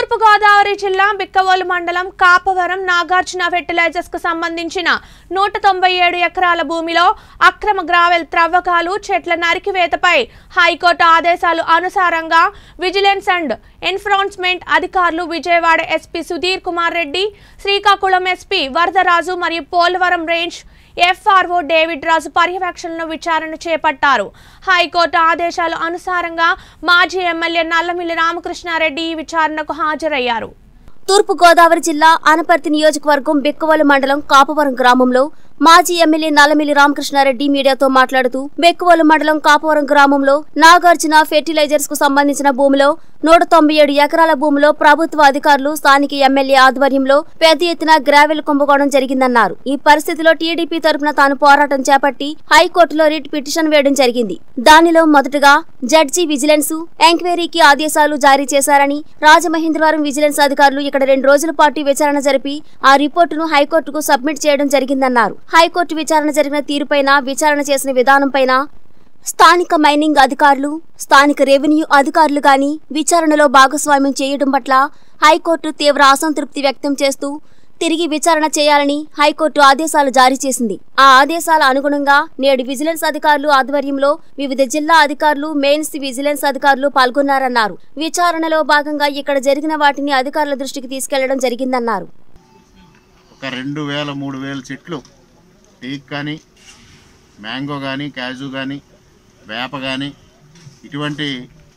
తూర్పుగోదావరి జిల్లా బిక్కవోలు మండలం కాపవరం నాగార్జున ఫెర్టిలైజర్స్ కు సంబంధించిన నూట తొంభై ఏడు ఎకరాల భూమిలో అక్రమ గ్రావెల్ త్రవ్వకాలు చెట్ల నరికివేతపై హైకోర్టు ఆదేశాలు అనుసారంగా విజిలెన్స్ అండ్ ఎన్ఫోర్స్మెంట్ అధికారులు విజయవాడ ఎస్పీ సుధీర్ కుమార్ రెడ్డి శ్రీకాకుళం ఎస్పీ వరదరాజు మరియు Polavaram range FRO David Raju పర్యవేక్షణలో విచారణ చేపట్టారు హైకోర్టు ఆదేశాల అనుసారంగా మాజీ ఎమ్మెల్యే నల్లమిల్లి రామకృష్ణారెడ్డి ఈ విచారణకు హాజరయ్యారు తూర్పుగోదావరి జిల్లా అనపర్తి నియోజకవర్గం బెక్కువలు మండలం కాపవరం గ్రామంలో మాజీ ఎమ్మెల్యే నల్లమిల్లి రామకృష్ణారెడ్డి మీడియాతో మాట్లాడుతూ బెక్కువలు మండలం కాపవరం గ్రామంలో నాగార్జున ఫెర్టిలైజర్స్ కు సంబంధించిన భూమిలో నూట తొంభై ఏడు ఎకరాల భూమిలో ప్రభుత్వ అధికారులు స్థానిక ఎమ్మెల్యే ఆధ్వర్యంలో పెద్ద ఎత్తున గ్రావెల్ కుంభకోణం జరిగిందన్నారు ఈ పరిస్థితిలో టీడీపీ తరపున తాను పోరాటం చేపట్టి హైకోర్టులో రిట్ పిటిషన్ వేయడం జరిగింది దానిలో మొదటగా జడ్జి విజిలెన్స్ ఎంక్వైరీకి ఆదేశాలు జారీ చేశారని రాజమహేంద్రవరం విజిలెన్స్ అధికారులు ఇక్కడ రెండు రోజుల పాటు విచారణ జరిపి ఆ రిపోర్టును హైకోర్టుకు సబ్మిట్ చేయడం జరిగిందన్నారు హైకోర్టు విచారణ జరిగిన తీరుపైన విచారణ చేసిన విధానంపైన స్థానిక మైనింగ్ అధికారులు స్థానిక రెవెన్యూ అధికారులు గాని విచారణలో భాగస్వామ్యం చేయడం పట్ల హైకోర్టు తీవ్ర అసంతృప్తి వ్యక్తం చేస్తూ తిరిగి విచారణ చేయాలని హైకోర్టు ఆదేశాలు జారీ చేసింది ఆ ఆదేశాల అనుగుణంగా నేడు విజిలెన్స్ అధికారులు ఆధ్వర్యంలో వివిధ జిల్లా అధికారులు మెయిన్స్ విజిలెన్స్ అధికారులు పాల్గొన్నారన్నారు విచారణలో భాగంగా ఇక్కడ జరిగిన వాటిని అధికారుల దృష్టికి తీసుకెళ్లడం జరిగిందన్నారు ఒక రెండు వేల మూడు వేల చెట్లు టేక్ కానీ మ్యాంగో కానీ క్యాజు కానీ వేప కానీ ఇటువంటి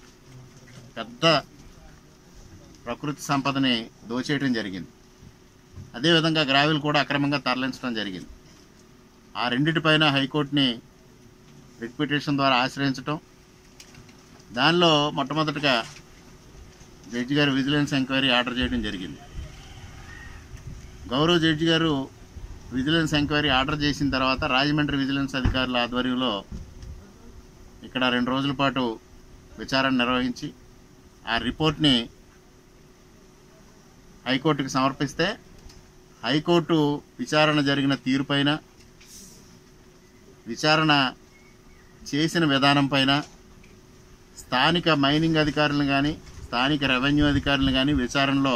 పెద్ద ప్రకృతి సంపదని దోచేయడం జరిగింది అదేవిధంగా గ్రావెల్ కూడా అక్రమంగా తరలించడం జరిగింది ఆ రెండిటిపైన హైకోర్టుని రిట్ పిటిషన్ ద్వారా ఆశ్రయించటం దానిలో మొట్టమొదటిగా జడ్జి గారు విజిలెన్స్ ఎంక్వైరీ ఆర్డర్ చేయడం జరిగింది గౌరవ్ జడ్జి గారు విజిలెన్స్ ఎంక్వైరీ ఆర్డర్ చేసిన తర్వాత రాజమండ్రి విజిలెన్స్ అధికారుల ఆధ్వర్యంలో ఇక్కడ రెండు రోజుల పాటు విచారణ నిర్వహించి ఆ రిపోర్ట్ని హైకోర్టుకి సమర్పిస్తే హైకోర్టు విచారణ జరిగిన తీరుపైన విచారణ చేసిన విధానం పైన స్థానిక మైనింగ్ అధికారులను కానీ స్థానిక రెవెన్యూ అధికారులను కానీ విచారణలో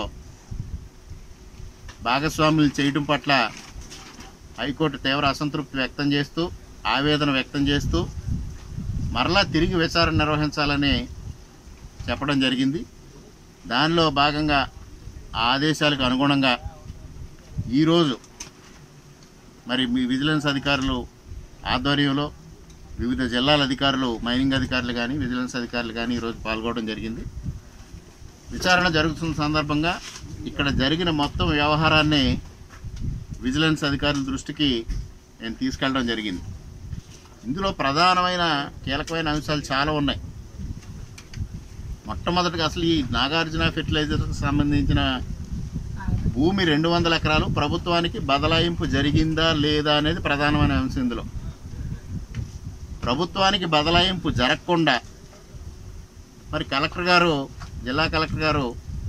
భాగస్వాములు చేయడం పట్ల హైకోర్టు తీవ్ర అసంతృప్తి వ్యక్తం చేస్తూ ఆవేదన వ్యక్తం చేస్తూ మరలా తిరిగి విచారణ నిర్వహించాలని చెప్పడం జరిగింది దానిలో భాగంగా ఆ ఆదేశాలకు అనుగుణంగా ఈరోజు మరి మీ విజిలెన్స్ అధికారులు ఆధ్వర్యంలో వివిధ జిల్లాల అధికారులు మైనింగ్ అధికారులు కానీ విజిలెన్స్ అధికారులు కానీ ఈరోజు పాల్గొనడం జరిగింది విచారణ జరుగుతున్న సందర్భంగా ఇక్కడ జరిగిన మొత్తం వ్యవహారాన్ని విజిలెన్స్ అధికారుల దృష్టికి నేను తీసుకెళ్ళడం జరిగింది ఇందులో ప్రధానమైన కీలకమైన అంశాలు చాలా ఉన్నాయి మొట్టమొదటిగా అసలు ఈ నాగార్జున ఫెర్టిలైజర్కి సంబంధించిన భూమి రెండు వందల ఎకరాలు ప్రభుత్వానికి బదలాయింపు జరిగిందా లేదా అనేది ప్రధానమైన అంశం ఇందులో ప్రభుత్వానికి బదలాయింపు జరగకుండా మరి కలెక్టర్ గారు జిల్లా కలెక్టర్ గారు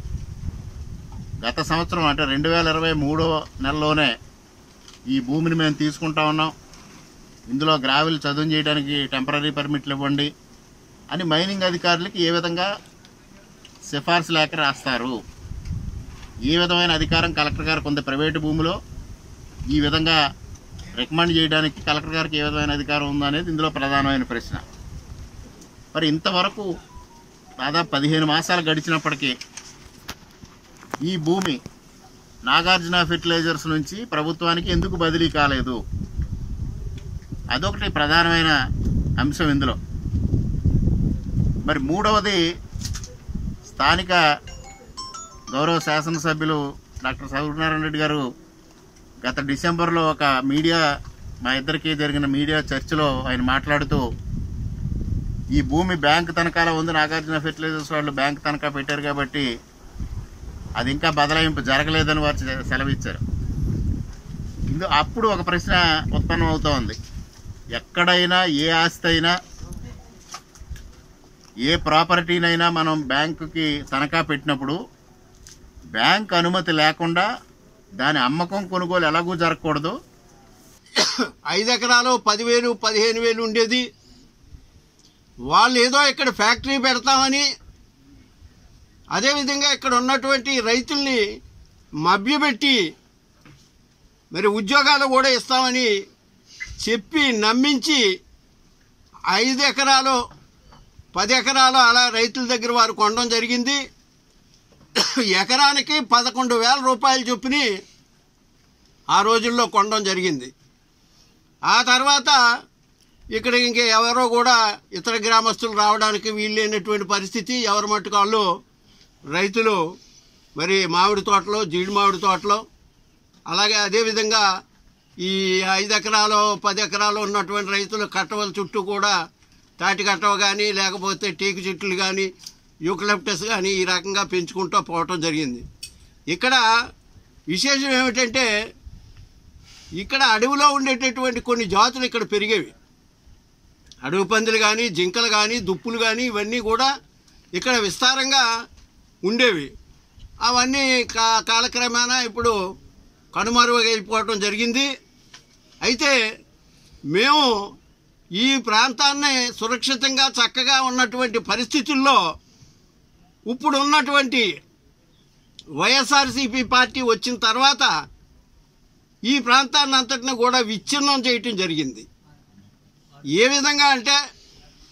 గత సంవత్సరం అంటే రెండు వేల ఇరవై మూడో నెలలోనే ఈ భూమిని మేము తీసుకుంటా ఉన్నాం ఇందులో గ్రావెల్ చదువు చేయడానికి టెంపరీ పర్మిట్లు ఇవ్వండి అని మైనింగ్ అధికారులకి ఏ విధంగా సిఫార్సు లేఖ రాస్తారు ఏ విధమైన అధికారం కలెక్టర్ గారికి ఉంది ప్రైవేటు భూమిలో ఈ విధంగా రికమెండ్ చేయడానికి కలెక్టర్ గారికి ఏ విధమైన అధికారం ఉందో అనేది ఇందులో ప్రధానమైన ప్రశ్న మరి ఇంతవరకు దాదాపు పదిహేను మాసాలు గడిచినప్పటికీ ఈ భూమి నాగార్జున ఫెర్టిలైజర్స్ నుంచి ప్రభుత్వానికి ఎందుకు బదిలీ కాలేదు అదొకటి ప్రధానమైన అంశం ఇందులో మరి మూడవది స్థానిక గౌరవ శాసనసభ్యులు డాక్టర్ సత్యనారాయణ రెడ్డి గారు గత డిసెంబర్లో ఒక మీడియా మా ఇద్దరికి జరిగిన మీడియా చర్చలో ఆయన మాట్లాడుతూ ఈ భూమి బ్యాంక్ తనఖాలో ఉంది నాగార్జున ఫెర్టిలైజర్స్ వాళ్ళు బ్యాంక్ తనఖా పెట్టారు కాబట్టి అది ఇంకా బదలాయింపు జరగలేదని వారు సె- సెలవిచ్చారు ఇందు అప్పుడు ఒక ప్రశ్న ఉత్పన్నం అవుతూ ఉంది ఎక్కడైనా ఏ ఆస్తి అయినా ఏ ప్రాపర్టీనైనా మనం బ్యాంకుకి తనఖా పెట్టినప్పుడు బ్యాంక్ అనుమతి లేకుండా దాని అమ్మకం కొనుగోలు ఎలాగూ జరగకూడదు ఐదు ఎకరాలు పదివేలు పదిహేను వేలు ఉండేది వాళ్ళు ఏదో ఇక్కడ ఫ్యాక్టరీ పెడతామని అదేవిధంగా ఇక్కడ ఉన్నటువంటి రైతుల్ని మభ్యపెట్టి మరి ఉద్యోగాలు కూడా ఇస్తామని చెప్పి నమ్మించి ఐదు ఎకరాలు పది ఎకరాలు అలా రైతుల దగ్గర వారు కొనడం జరిగింది ఎకరానికి పదకొండు వేల రూపాయలు చొప్పుని ఆ రోజుల్లో కొనడం జరిగింది ఆ తర్వాత ఇక్కడ ఇంక ఎవరో కూడా ఇతర గ్రామస్తులు రావడానికి వీల్లేనటువంటి పరిస్థితి ఎవరి మట్టుకు వాళ్ళు రైతులు మరి మామిడి తోటలో జీడి మామిడి తోటలో అలాగే అదేవిధంగా ఈ ఐదు ఎకరాలు పది ఎకరాలు ఉన్నటువంటి రైతులు కట్టవల చుట్టూ కూడా తాటి కట్టవ కానీ లేకపోతే టేకు చెట్లు కానీ యూకలిప్టస్ కానీ ఈ రకంగా పెంచుకుంటూ పోవటం జరిగింది ఇక్కడ విశేషం ఏమిటంటే ఇక్కడ అడవిలో ఉండేటటువంటి కొన్ని జాతులు ఇక్కడ పెరిగేవి అడవి పందులు కానీ జింకలు కానీ దుప్పులు కానీ ఇవన్నీ కూడా ఇక్కడ విస్తారంగా ఉండేవి అవన్నీ కా కాలక్రమేణా ఇప్పుడు కనుమరుగైపోవటం జరిగింది అయితే మేము ఈ ప్రాంతాన్ని సురక్షితంగా చక్కగా ఉన్నటువంటి పరిస్థితుల్లో ఇప్పుడు ఉన్నటువంటి వైఎస్ఆర్సీపీ పార్టీ వచ్చిన తర్వాత ఈ ప్రాంతాన్ని అంతటిని కూడా విచ్ఛిన్నం చేయటం జరిగింది ఏ విధంగా అంటే